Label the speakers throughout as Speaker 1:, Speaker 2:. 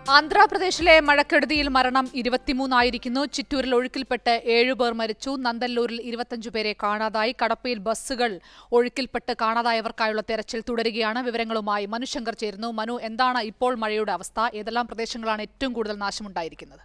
Speaker 1: ആന്ധ്രാപ്രദേശിലെ മഴക്കെടുതിയിൽ മരണം ഇരുപത്തിമൂന്നായിരിക്കുന്നു ചിറ്റൂരിൽ ഒഴുക്കിൽപ്പെട്ട് ഏഴുപേർ മരിച്ചു നന്തല്ലൂരിൽ ഇരുപത്തഞ്ചു പേരെ കാണാതായി കടപ്പയിൽ ബസ്സുകൾ ഒഴുക്കിൽപ്പെട്ട് കാണാതായവർക്കായുള്ള തെരച്ചിൽ തുടരുകയാണ് വിവരങ്ങളുമായി മനു ശങ്കർ ചേരുന്നു മനു എന്താണ് ഇപ്പോൾ മഴയുടെ അവസ്ഥ ഏതെല്ലാം പ്രദേശങ്ങളാണ് ഏറ്റവും കൂടുതൽ നാശമുണ്ടായിരിക്കുന്നത്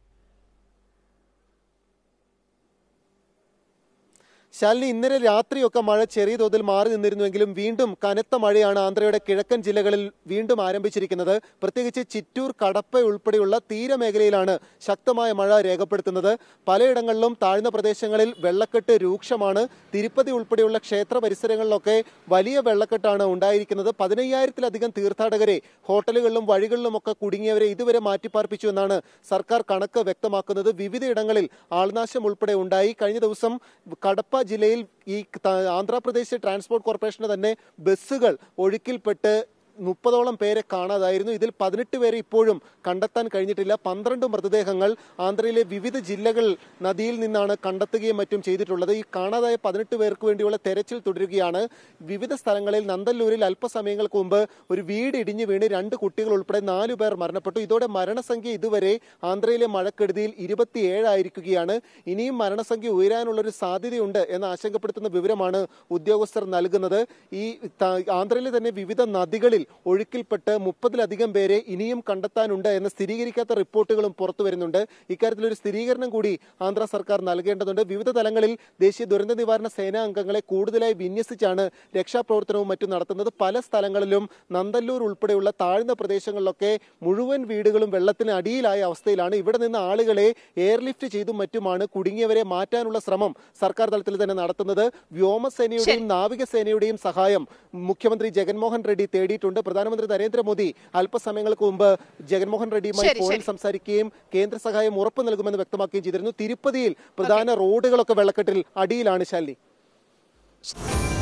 Speaker 2: ശാലിനി ഇന്നലെ രാത്രിയൊക്കെ മഴ ചെറിയ തോതിൽ മാറി നിന്നിരുന്നുവെങ്കിലും വീണ്ടും കനത്ത മഴയാണ് ആന്ധ്രയുടെ കിഴക്കൻ ജില്ലകളിൽ വീണ്ടും ആരംഭിച്ചിരിക്കുന്നത് പ്രത്യേകിച്ച് ചിറ്റൂർ കടപ്പ ഉൾപ്പെടെയുള്ള തീരമേഖലയിലാണ് ശക്തമായ മഴ രേഖപ്പെടുത്തുന്നത് പലയിടങ്ങളിലും താഴ്ന്ന പ്രദേശങ്ങളിൽ വെള്ളക്കെട്ട് രൂക്ഷമാണ് തിരുപ്പതി ഉൾപ്പെടെയുള്ള ക്ഷേത്ര പരിസരങ്ങളിലൊക്കെ വലിയ വെള്ളക്കെട്ടാണ് ഉണ്ടായിരിക്കുന്നത് പതിനയ്യായിരത്തിലധികം തീർത്ഥാടകരെ ഹോട്ടലുകളിലും വഴികളിലുമൊക്കെ കുടുങ്ങിയവരെ ഇതുവരെ മാറ്റിപ്പാർപ്പിച്ചു എന്നാണ് സർക്കാർ കണക്ക് വ്യക്തമാക്കുന്നത് വിവിധയിടങ്ങളിൽ ആൾനാശം ഉൾപ്പെടെ ഉണ്ടായി കഴിഞ്ഞ ദിവസം കടപ്പ ജില്ലയിൽ ഈ ത- ആന്ധ്രാപ്രദേശ് ട്രാൻസ്പോർട്ട് കോർപ്പറേഷന് തന്നെ ബസ്സുകൾ ഒഴുക്കിൽപ്പെട്ട് മുപ്പതോളം പേരെ കാണാതായിരുന്നു ഇതിൽ പതിനെട്ട് പേരെ ഇപ്പോഴും കണ്ടെത്താൻ കഴിഞ്ഞിട്ടില്ല പന്ത്രണ്ട് മൃതദേഹങ്ങൾ ആന്ധ്രയിലെ വിവിധ ജില്ലകൾ നദിയിൽ നിന്നാണ് കണ്ടെത്തുകയും മറ്റും ചെയ്തിട്ടുള്ളത് ഈ കാണാതായ പതിനെട്ട് പേർക്ക് വേണ്ടിയുള്ള തെരച്ചിൽ തുടരുകയാണ് വിവിധ സ്ഥലങ്ങളിൽ നന്തല്ലൂരിൽ അല്പസമയങ്ങൾക്ക് മുമ്പ് ഒരു വീട് ഇടിഞ്ഞു വീണ് രണ്ട് കുട്ടികൾ ഉൾപ്പെടെ നാലു പേർ മരണപ്പെട്ടു ഇതോടെ മരണസംഖ്യ ഇതുവരെ ആന്ധ്രയിലെ മഴക്കെടുതിയിൽ ഇരുപത്തിയേഴായിരിക്കുകയാണ് ഇനിയും മരണസംഖ്യ ഉയരാനുള്ള ഒരു സാധ്യതയുണ്ട് എന്ന് ആശങ്കപ്പെടുത്തുന്ന വിവരമാണ് ഉദ്യോഗസ്ഥർ നൽകുന്നത് ഈ ത- ആന്ധ്രയിലെ തന്നെ വിവിധ നദികളിൽ ഒഴുക്കിൽപ്പെട്ട് മുപ്പതിലധികം പേരെ ഇനിയും കണ്ടെത്താനുണ്ട് എന്ന സ്ഥിരീകരിക്കാത്ത റിപ്പോർട്ടുകളും പുറത്തു വരുന്നുണ്ട് ഇക്കാര്യത്തിൽ ഒരു സ്ഥിരീകരണം കൂടി ആന്ധ്ര സർക്കാർ നൽകേണ്ടതുണ്ട് വിവിധ തലങ്ങളിൽ ദേശീയ ദുരന്ത നിവാരണ സേനാ അംഗങ്ങളെ കൂടുതലായി വിന്യസിച്ചാണ് രക്ഷാപ്രവർത്തനവും മറ്റും നടത്തുന്നത് പല സ്ഥലങ്ങളിലും നന്തല്ലൂർ ഉൾപ്പെടെയുള്ള താഴ്ന്ന പ്രദേശങ്ങളിലൊക്കെ മുഴുവൻ വീടുകളും വെള്ളത്തിന് അടിയിലായ അവസ്ഥയിലാണ് ഇവിടെ നിന്ന് ആളുകളെ എയർലിഫ്റ്റ് ചെയ്തും മറ്റുമാണ് കുടുങ്ങിയവരെ മാറ്റാനുള്ള ശ്രമം സർക്കാർ തലത്തിൽ തന്നെ നടത്തുന്നത് വ്യോമസേനയുടെയും നാവികസേനയുടെയും സഹായം മുഖ്യമന്ത്രി ജഗൻമോഹൻ റെഡ്ഡി തേടിയിട്ടുണ്ട് പ്രധാനമന്ത്രി നരേന്ദ്രമോദി അല്പസമയങ്ങൾക്ക് മുമ്പ് ജഗൻമോഹൻ റെഡ്ഡിയുമായി
Speaker 1: ശരി,
Speaker 2: ഫോണിൽ
Speaker 1: ശരി.
Speaker 2: സംസാരിക്കുകയും കേന്ദ്ര സഹായം ഉറപ്പു നൽകുമെന്ന് വ്യക്തമാക്കുകയും ചെയ്തിരുന്നു തിരുപ്പതിയിൽ പ്രധാന റോഡുകളൊക്കെ വെള്ളക്കെട്ടിൽ അടിയിലാണ് ശാലി